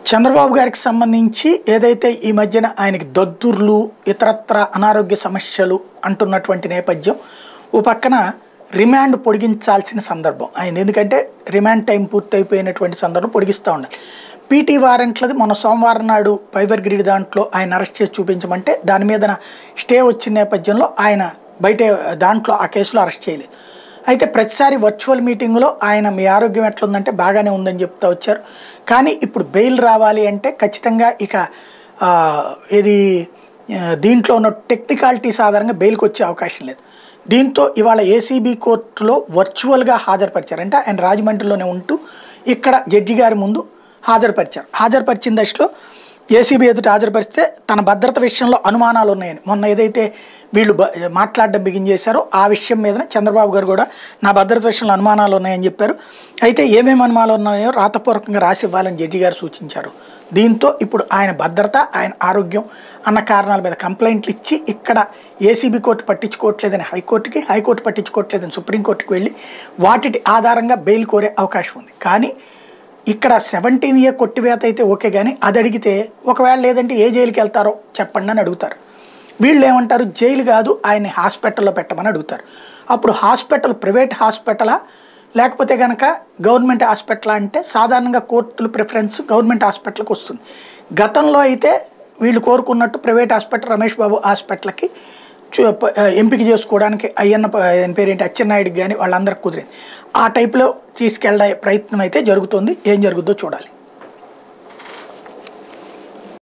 చంద్రబాబు గారికి సంబంధించి ఏదైతే ఈ మధ్యన ఆయనకి దద్దుర్లు ఇతరత్ర అనారోగ్య సమస్యలు అంటున్నటువంటి నేపథ్యం ఓ పక్కన రిమాండ్ పొడిగించాల్సిన సందర్భం ఆయన ఎందుకంటే రిమాండ్ టైం పూర్తయిపోయినటువంటి సందర్భం పొడిగిస్తూ ఉండాలి పీటీ వారెంట్లది మన సోమవారం నాడు ఫైబర్ గ్రిడ్ దాంట్లో ఆయన అరెస్ట్ చేసి చూపించమంటే దాని మీద స్టే వచ్చిన నేపథ్యంలో ఆయన బయట దాంట్లో ఆ కేసులో అరెస్ట్ చేయలేదు అయితే ప్రతిసారి వర్చువల్ మీటింగ్లో ఆయన మీ ఆరోగ్యం ఎట్లుందంటే బాగానే ఉందని చెప్తా వచ్చారు కానీ ఇప్పుడు బెయిల్ రావాలి అంటే ఖచ్చితంగా ఇక ఆ, ఇది ఆ, దీంట్లో ఉన్న టెక్నికాలిటీస్ ఆధారంగా బెయిల్కి వచ్చే అవకాశం లేదు దీంతో ఇవాళ ఏసీబీ కోర్టులో వర్చువల్గా హాజరుపరిచారు అంటే ఆయన రాజమండ్రిలోనే ఉంటూ ఇక్కడ జడ్జి గారి ముందు హాజరుపరిచారు హాజరుపరిచిన దశలో ఏసీబీ ఎదుట హాజరుపరిస్తే తన భద్రత విషయంలో అనుమానాలు ఉన్నాయని మొన్న ఏదైతే వీళ్ళు బ- మాట్లాడడం బిగించేశారో ఆ విషయం మీద చంద్రబాబు గారు కూడా నా భద్రత విషయంలో అనుమానాలు ఉన్నాయని చెప్పారు అయితే ఏమేమి అనుమానాలు ఉన్నాయో రాతపూర్వకంగా రాసి ఇవ్వాలని జడ్జి గారు సూచించారు దీంతో ఇప్పుడు ఆయన భద్రత ఆయన ఆరోగ్యం అన్న కారణాల మీద కంప్లైంట్లు ఇచ్చి ఇక్కడ ఏసీబీ కోర్టు పట్టించుకోవట్లేదని హైకోర్టుకి హైకోర్టు పట్టించుకోవట్లేదని సుప్రీంకోర్టుకి వెళ్ళి వాటి ఆధారంగా బెయిల్ కోరే అవకాశం ఉంది కానీ ఇక్కడ సెవెంటీన్ ఇయర్ కొట్టివేత అయితే ఓకే కానీ అది అడిగితే ఒకవేళ లేదంటే ఏ జైలుకి వెళ్తారో చెప్పండి అని అడుగుతారు వీళ్ళు ఏమంటారు జైలు కాదు ఆయన్ని హాస్పిటల్లో పెట్టమని అడుగుతారు అప్పుడు హాస్పిటల్ ప్రైవేట్ హాస్పిటలా లేకపోతే కనుక గవర్నమెంట్ హాస్పిటల్ అంటే సాధారణంగా కోర్టుల ప్రిఫరెన్స్ గవర్నమెంట్ హాస్పిటల్కి వస్తుంది గతంలో అయితే వీళ్ళు కోరుకున్నట్టు ప్రైవేట్ హాస్పిటల్ రమేష్ బాబు హాస్పిటల్కి చూ- ప- ఎంపిక చేసుకోవడానికి అయ్యన్న ప- ఆయన పేరేంటి అచ్చెన్నాయుడికి కానీ వాళ్ళందరికి కుదిరింది ఆ టైప్లో తీసుకెళ్ళే ప్రయత్నం అయితే జరుగుతుంది ఏం జరుగుద్దో చూడాలి